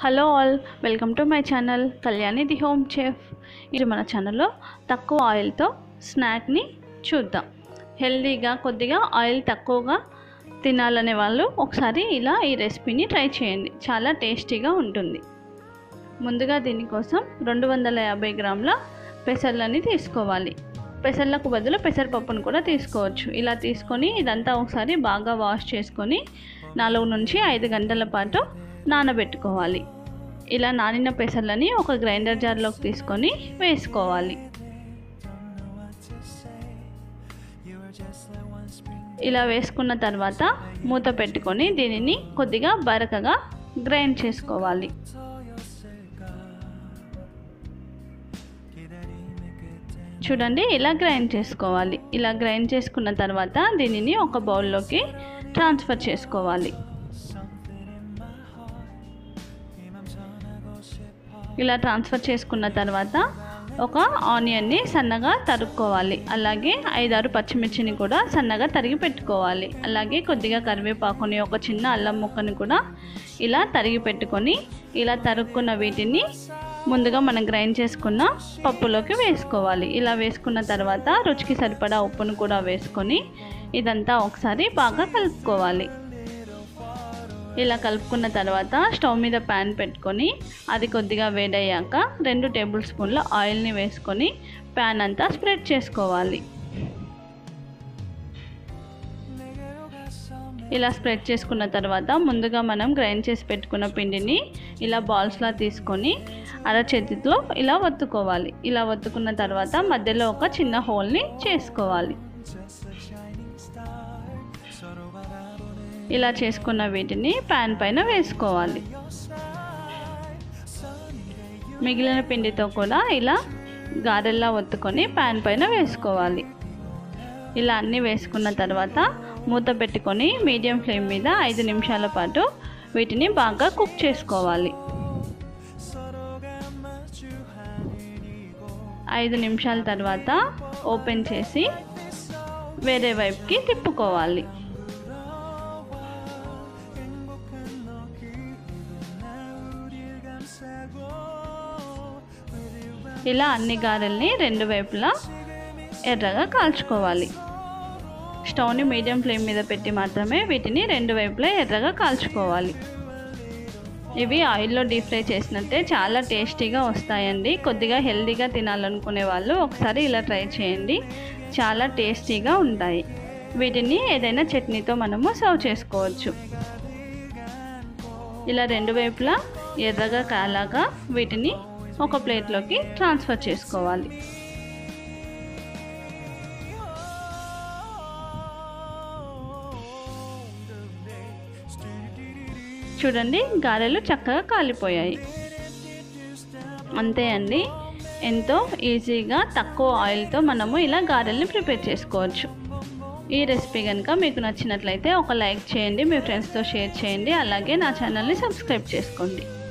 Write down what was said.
hello all welcome to my channel Kalyani the home chef ఇది మన ఛానల్లో తక్కువ ఆయిల్తో స్నాక్ని చూద్దాం హెల్తీగా కొద్దిగా ఆయిల్ తక్కువగా తినాలనే వాళ్ళు ఒకసారి ఇలా ఈ రెసిపీని ట్రై చేయండి చాలా టేస్టీగా ఉంటుంది ముందుగా దీనికోసం రెండు వందల యాభై గ్రాముల పెసర్లని తీసుకోవాలి పెసర్లకు బదులు పెసరపప్పును కూడా తీసుకోవచ్చు ఇలా తీసుకొని ఇదంతా ఒకసారి బాగా వాష్ చేసుకొని నాలుగు నుంచి ఐదు గంటల పాటు నానబెట్టుకోవాలి ఇలా నానిన పెసర్లని ఒక గ్రైండర్ జార్లోకి తీసుకొని వేసుకోవాలి ఇలా వేసుకున్న తర్వాత మూత పెట్టుకొని దీనిని కొద్దిగా బరకగా గ్రైండ్ చేసుకోవాలి చూడండి ఇలా గ్రైండ్ చేసుకోవాలి ఇలా గ్రైండ్ చేసుకున్న తర్వాత దీనిని ఒక బౌల్లోకి ట్రాన్స్ఫర్ చేసుకోవాలి ఇలా ట్రాన్స్ఫర్ చేసుకున్న తర్వాత ఒక ఆనియన్ని సన్నగా తరుక్కోవాలి అలాగే ఐదారు పచ్చిమిర్చిని కూడా సన్నగా తరిగి పెట్టుకోవాలి అలాగే కొద్దిగా కరివేపాకుని ఒక చిన్న అల్లం ముక్కని కూడా ఇలా తరిగి పెట్టుకొని ఇలా తరుక్కున్న వీటిని ముందుగా మనం గ్రైండ్ చేసుకున్న పప్పులోకి వేసుకోవాలి ఇలా వేసుకున్న తర్వాత రుచికి సరిపడా ఉప్పును కూడా వేసుకొని ఇదంతా ఒకసారి బాగా కలుపుకోవాలి ఇలా కలుపుకున్న తర్వాత స్టవ్ మీద ప్యాన్ పెట్టుకొని అది కొద్దిగా వేడయ్యాక రెండు టేబుల్ స్పూన్ల ఆయిల్ని వేసుకొని ప్యాన్ అంతా స్ప్రెడ్ చేసుకోవాలి ఇలా స్ప్రెడ్ చేసుకున్న తర్వాత ముందుగా మనం గ్రైండ్ చేసి పెట్టుకున్న పిండిని ఇలా బాల్స్లా తీసుకొని అరచేతితో ఇలా ఒత్తుకోవాలి ఇలా ఒత్తుకున్న తర్వాత మధ్యలో ఒక చిన్న హోల్ని చేసుకోవాలి ఇలా చేసుకున్న వీటిని ప్యాన్ పైన వేసుకోవాలి మిగిలిన పిండితో కూడా ఇలా గారెల్లా ఒత్తుకొని ప్యాన్ పైన వేసుకోవాలి ఇలా అన్నీ వేసుకున్న తర్వాత మూత పెట్టుకొని మీడియం ఫ్లేమ్ మీద ఐదు నిమిషాల పాటు వీటిని బాగా కుక్ చేసుకోవాలి ఐదు నిమిషాల తర్వాత ఓపెన్ చేసి వేరే వైపుకి తిప్పుకోవాలి ఇలా అన్ని గారెల్ని రెండు వైపులా ఎర్రగా కాల్చుకోవాలి స్టవ్ని మీడియం ఫ్లేమ్ మీద పెట్టి మాత్రమే వీటిని రెండు వైపులా ఎర్రగా కాల్చుకోవాలి ఇవి ఆయిల్లో డీప్ ఫ్రై చేసినట్టే చాలా టేస్టీగా వస్తాయండి కొద్దిగా హెల్తీగా తినాలనుకునే వాళ్ళు ఒకసారి ఇలా ట్రై చేయండి చాలా టేస్టీగా ఉంటాయి వీటిని ఏదైనా చట్నీతో మనము సర్వ్ చేసుకోవచ్చు ఇలా రెండు వైపులా ఎర్రగా కాలాగా వీటిని ఒక ప్లేట్లోకి ట్రాన్స్ఫర్ చేసుకోవాలి చూడండి గారెలు చక్కగా కాలిపోయాయి అంతే అండి ఎంతో ఈజీగా తక్కువ ఆయిల్తో మనము ఇలా గారెల్ని ప్రిపేర్ చేసుకోవచ్చు ఈ రెసిపీ కనుక మీకు నచ్చినట్లయితే ఒక లైక్ చేయండి మీ ఫ్రెండ్స్తో షేర్ చేయండి అలాగే నా ఛానల్ని సబ్స్క్రైబ్ చేసుకోండి